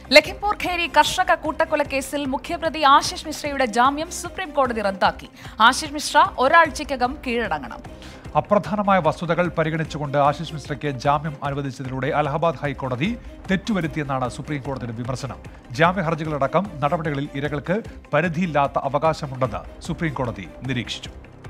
ലഖിംപൂർ ഖേരി കർഷക കൂട്ടക്കൊലക്കേസിൽ മുഖ്യപ്രതി ആശിഷ് മിശ്രയുടെ ജാമ്യം സുപ്രീം കോടതി റദ്ദാക്കി ആശിഷ് മിശ്ര ഒരാഴ്ചയ്ക്കകം കീഴടങ്ങണം അപ്രധാനമായ വസ്തുതകൾ പരിഗണിച്ചുകൊണ്ട് ആശിഷ് മിശ്രയ്ക്ക് ജാമ്യം അനുവദിച്ചതിലൂടെ അലഹബാദ് ഹൈക്കോടതി തെറ്റുവരുത്തിയെന്നാണ് സുപ്രീം കോടതിയുടെ വിമർശനം ജാമ്യ ഹർജികളടക്കം നടപടികളിൽ ഇരകൾക്ക് പരിധിയില്ലാത്ത അവകാശമുണ്ടെന്ന് സുപ്രീം കോടതി നിരീക്ഷിച്ചു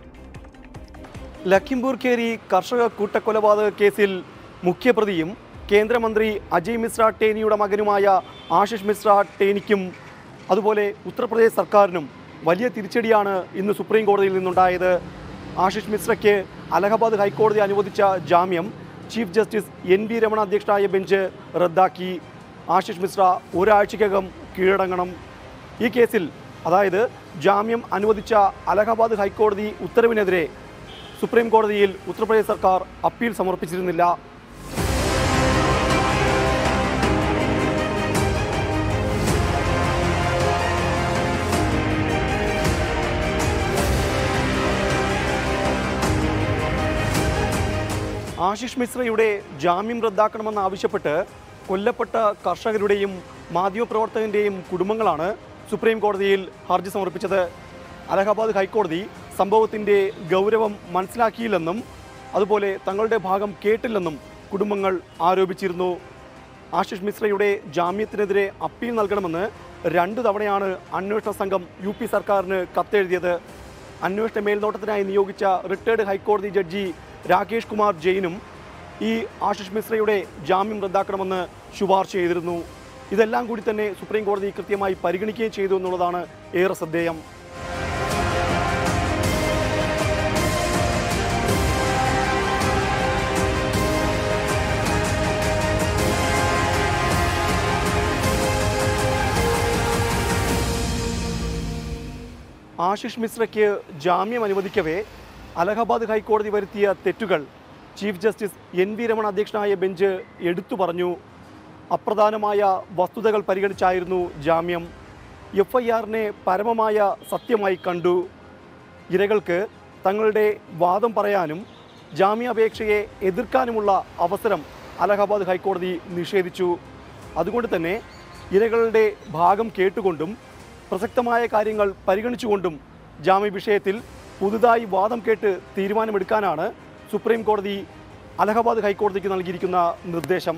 ലഖിംപൂർ ഖേരി കർഷക കൂട്ടക്കൊലപാതക കേസിൽ മുഖ്യപ്രതിയും കേന്ദ്രമന്ത്രി അജയ് മിശ്ര ടേനിയുടെ മകനുമായ ആശിഷ് മിശ്ര ടേനിക്കും അതുപോലെ ഉത്തർപ്രദേശ് സർക്കാരിനും വലിയ തിരിച്ചടിയാണ് ഇന്ന് സുപ്രീം കോടതിയിൽ നിന്നുണ്ടായത് ആശിഷ് മിശ്രയ്ക്ക് അലഹബാദ് ഹൈക്കോടതി അനുവദിച്ച ജാമ്യം chief justice N V Ramana അധ്യക്ഷനായ ബെഞ്ച് റദ്ദാക്കി ആശിഷ് മിശ്ര ഒരാഴ്ചയ്ക്കകം കീഴടങ്ങണം ഈ കേസിൽ അതായത് ജാമ്യം അനുവദിച്ച അലഹബാദ് ഹൈക്കോടതി ഉത്തരവിനെതിരെ സുപ്രീം കോടതിയിൽ ഉത്തർപ്രദേശ് സർക്കാർ അപ്പീൽ സമർപ്പിച്ചിരുന്നില്ല ആശിഷ് മിശ്രയുടെ ജാമ്യം റദ്ദാക്കണമെന്നാവശ്യപ്പെട്ട് കൊല്ലപ്പെട്ട കർഷകരുടെയും മാധ്യമപ്രവർത്തകന്റെയും കുടുംബങ്ങളാണ് സുപ്രീം കോടതിയിൽ ഹർജി സമർപ്പിച്ചത് അലഹബാദ് ഹൈക്കോടതി സംഭവത്തിന്റെ ഗൗരവം മനസ്സിലാക്കിയില്ലെന്നും അതുപോലെ തങ്ങളുടെ ഭാഗം കേട്ടില്ലെന്നും കുടുംബങ്ങൾ ആരോപിച്ചിരുന്നു ആശിഷ് മിശ്രയുടെ ജാമ്യത്തിനെതിരെ അപ്പീൽ നൽകണമെന്ന് രണ്ടു തവണയാണ് അന്വേഷണ സംഘം യു പി സർക്കാരിന് കത്തെഴുതിയത് അന്വേഷണ മേൽനോട്ടത്തിനായി നിയോഗിച്ച റിട്ടയർഡ് ഹൈക്കോടതി ജഡ്ജി രാകേഷ് കുമാർ ജെയിനും ഈ ആശിഷ് മിശ്രയുടെ ജാമ്യം റദ്ദാക്കണമെന്ന് ശുപാർശ ചെയ്തിരുന്നു ഇതെല്ലാം കൂടി തന്നെ സുപ്രീം കോടതി കൃത്യമായി പരിഗണിക്കുകയും ചെയ്തു എന്നുള്ളതാണ് ഏറെ ശ്രദ്ധേയം ആശിഷ് മിശ്രയ്ക്ക് ജാമ്യം അനുവദിക്കവേ അലഹബാദ് ഹൈക്കോടതി വരുത്തിയ തെറ്റുകൾ chief justice N V Ramana അധ്യക്ഷനായ ബെഞ്ച് എടുത്തു പറഞ്ഞു അപ്രധാനമായ വസ്തുതകൾ പരിഗണിച്ചായിരുന്നു ജാമ്യം എഫ് ഐ ആറിനെ പരമമായ സത്യമായി കണ്ടു ഇരകൾക്ക് തങ്ങളുടെ വാദം പറയാനും ജാമ്യാപേക്ഷയെ എതിർക്കാനുമുള്ള അവസരം അലഹബാദ് ഹൈക്കോടതി നിഷേധിച്ചു അതുകൊണ്ട് തന്നെ ഇരകളുടെ ഭാഗം കേട്ടുകൊണ്ടും പ്രസക്തമായ കാര്യങ്ങൾ പരിഗണിച്ചുകൊണ്ടും ജാമ്യ വിഷയത്തിൽ പുതുതായി വാദം കേട്ട് തീരുമാനമെടുക്കാനാണ് സുപ്രീം കോടതി അലഹബാദ് ഹൈക്കോടതിക്ക് നൽകിയിരിക്കുന്ന നിർദ്ദേശം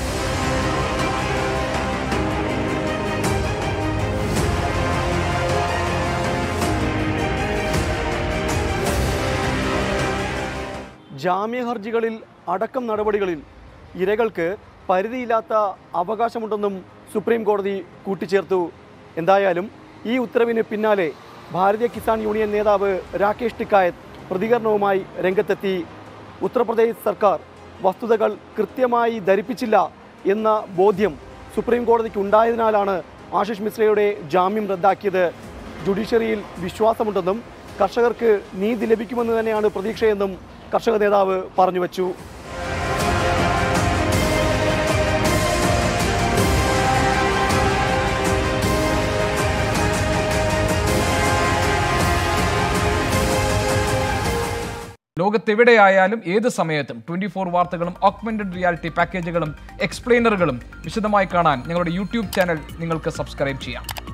ജാമ്യ ഹർജികളിൽ അടക്കം നടപടികളിൽ ഇരകൾക്ക് പരിധിയില്ലാത്ത അവകാശമുണ്ടെന്നും സുപ്രീം കോടതി കൂട്ടിച്ചേർത്തു എന്തായാലും ഈ ഉത്തരവിന് പിന്നാലെ ഭാരതീയ കിസാൻ യൂണിയൻ നേതാവ് രാകേഷ് ടിക്കായത്ത് പ്രതികരണവുമായി രംഗത്തെത്തി ഉത്തർപ്രദേശ് സർക്കാർ വസ്തുതകൾ കൃത്യമായി ധരിപ്പിച്ചില്ല എന്ന ബോധ്യം സുപ്രീം കോടതിക്ക് ഉണ്ടായതിനാലാണ് ആശിഷ് മിശ്രയുടെ ജാമ്യം റദ്ദാക്കിയത് ജുഡീഷ്യറിയിൽ വിശ്വാസമുണ്ടെന്നും കർഷകർക്ക് നീതി ലഭിക്കുമെന്ന് തന്നെയാണ് പ്രതീക്ഷയെന്നും കർഷക നേതാവ് പറഞ്ഞു വച്ചു ലോകത്തെവിടെയായാലും ഏത് സമയത്തും ട്വന്റി ഫോർ വാർത്തകളും ഓഗ്മെന്റഡ് റിയാലിറ്റി പാക്കേജുകളും എക്സ്പ്ലെയിനറുകളും വിശദമായി കാണാൻ ഞങ്ങളുടെ യൂട്യൂബ് ചാനൽ നിങ്ങൾക്ക് സബ്സ്ക്രൈബ് ചെയ്യാം